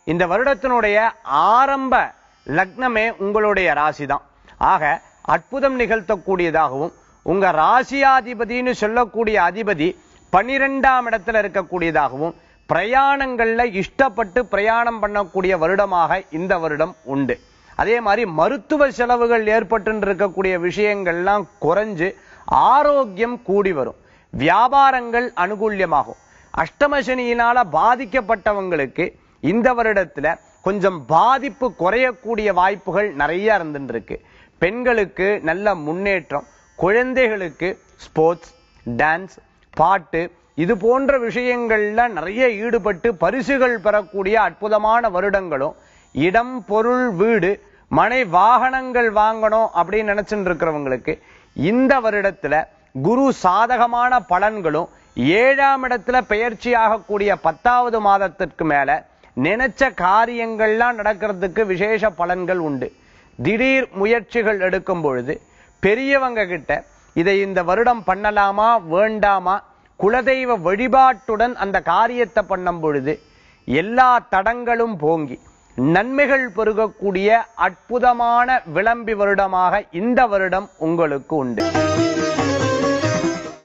இந்த வருடத்தினுடைய ஆரம்ப லக்னமே உங்களுடைய ராசி தான் ஆக அற்புதம் நிகழ்த்தக்கூடியதாகவும் உங்க ராசியாதிபதினு சொல்லக்கூடிய அதிபதி பனிரெண்டாம் இடத்துல இருக்கக்கூடியதாகவும் பிரயாணங்கள்ல இஷ்டப்பட்டு பிரயாணம் பண்ணக்கூடிய வருடமாக இந்த வருடம் உண்டு அதே மாதிரி மருத்துவ செலவுகள் ஏற்பட்டு இருக்கக்கூடிய விஷயங்கள்லாம் குறைஞ்சு ஆரோக்கியம் கூடி வரும் வியாபாரங்கள் அனுகூல்யமாகும் அஷ்டமசனியினால பாதிக்கப்பட்டவங்களுக்கு இந்த வருடத்துல கொஞ்சம் பாதிப்பு குறையக்கூடிய வாய்ப்புகள் நிறைய இருந்துட்டு இருக்கு பெண்களுக்கு நல்ல முன்னேற்றம் குழந்தைகளுக்கு ஸ்போர்ட்ஸ் டான்ஸ் பாட்டு இது போன்ற விஷயங்கள்ல நிறைய ஈடுபட்டு பரிசுகள் பெறக்கூடிய அற்புதமான வருடங்களும் இடம் பொருள் வீடு மனை வாகனங்கள் வாங்கணும் அப்படின்னு நினைச்சுட்டு இருக்கிறவங்களுக்கு இந்த வருடத்துல குரு சாதகமான பலன்களும் ஏழாம் இடத்துல பெயர்ச்சி ஆகக்கூடிய பத்தாவது மாதத்திற்கு மேல நினைச்ச காரியங்கள்லாம் நடக்கிறதுக்கு விசேஷ பலன்கள் உண்டு திடீர் முயற்சிகள் எடுக்கும் பொழுது பெரியவங்க கிட்ட இதை இந்த வருடம் பண்ணலாமா வேண்டாமா குலதெய்வ வழிபாட்டுடன் அந்த காரியத்தை பண்ணும் பொழுது எல்லா தடங்களும் போங்கி நன்மைகள் பெருகக்கூடிய அற்புதமான விளம்பி வருடமாக இந்த வருடம் உங்களுக்கு உண்டு